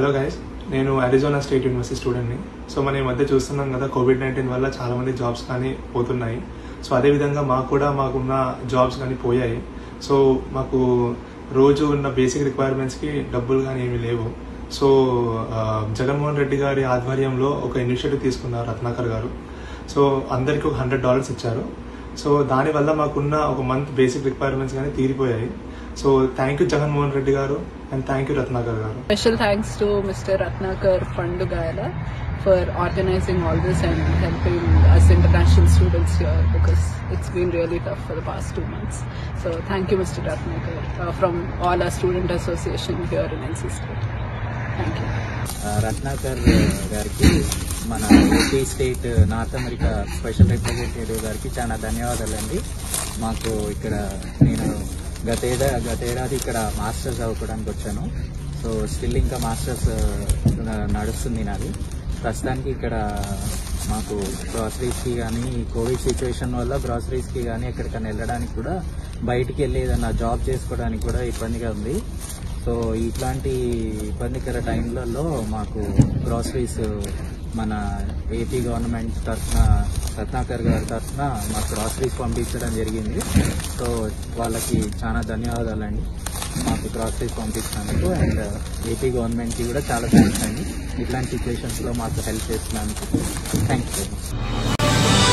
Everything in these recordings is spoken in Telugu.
హలో గైస్ నేను అరిజోనా స్టేట్ యూనివర్సిటీ స్టూడెంట్ని సో మనం ఈ మధ్య చూస్తున్నాం కదా కోవిడ్ నైన్టీన్ వల్ల చాలా మంది జాబ్స్ కానీ పోతున్నాయి సో అదేవిధంగా మాకు కూడా మాకున్న జాబ్స్ కానీ పోయాయి సో మాకు రోజు ఉన్న బేసిక్ రిక్వైర్మెంట్స్కి డబ్బులు కానీ ఏమీ లేవు సో ఆ, జగన్మోహన్ రెడ్డి గారి ఆధ్వర్యంలో ఒక ఇనిషియేటివ్ తీసుకున్నారు రత్నాకర్ గారు సో అందరికీ ఒక హండ్రెడ్ డాలర్స్ ఇచ్చారు సో దానివల్ల మాకున్న ఒక మంత్ బేసిక్ రిక్వైర్మెంట్స్ కానీ తీరిపోయాయి so thank you Jaganmohan Reddy గారు అండ్ థ్యాంక్ యూ రత్నాకర్ గారు Special thanks to Mr. Ratnakar Pandugayala for organizing all this and helping us international students here because it's been really tough for the past two months. So thank you, Mr. Ratnakar, uh, from all our student association here in NC State. Thank you. ఆ, రత్నాకర్ గారికి మన AP state North America special representative గారికి చాలా ధన్యవాదాలండి మాకు ఇక్కడ నేను గత ఏడా గత ఏడాది ఇక్కడ మాస్టర్స్ చదువుకోవడానికి వచ్చాను సో స్టిల్ ఇంకా మాస్టర్స్ నడుస్తుంది నాది ప్రస్తుతానికి ఇక్కడ మాకు గ్రాసరీస్కి కానీ కోవిడ్ సిచ్యువేషన్ వల్ల గ్రాసరీస్కి కానీ ఎక్కడికైనా వెళ్ళడానికి కూడా బయటికి వెళ్ళి ఏదైనా జాబ్ చేసుకోవడానికి కూడా ఇబ్బందిగా ఉంది సో ఇట్లాంటి ఇబ్బందికర టైంలలో మాకు గ్రాసరీస్ మన ఏపీ గవర్నమెంట్ తరఫున రత్నాకర్ గారి తరఫున మాకు గ్రాసరీస్ పంపించడం జరిగింది సో వాళ్ళకి చాలా ధన్యవాదాలండి మాకు గ్రాసరీస్ పంపించినందుకు అండ్ ఏపీ గవర్నమెంట్కి కూడా చాలా థ్యాంక్స్ అండి ఇట్లాంటి సిచ్యువేషన్స్లో మాకు హెల్ప్ చేసినందుకు థ్యాంక్ యూ వెరీ మచ్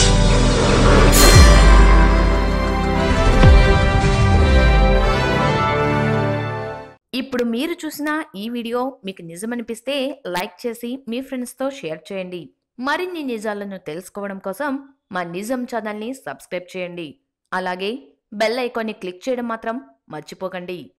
ఇప్పుడు మీరు చూసిన ఈ వీడియో మీకు నిజమనిపిస్తే లైక్ చేసి మీ ఫ్రెండ్స్తో షేర్ చేయండి మరిన్ని నిజాలను తెలుసుకోవడం కోసం మా నిజం ఛానల్ని సబ్స్క్రైబ్ చేయండి అలాగే బెల్ ఐకాన్ని క్లిక్ చేయడం మాత్రం మర్చిపోకండి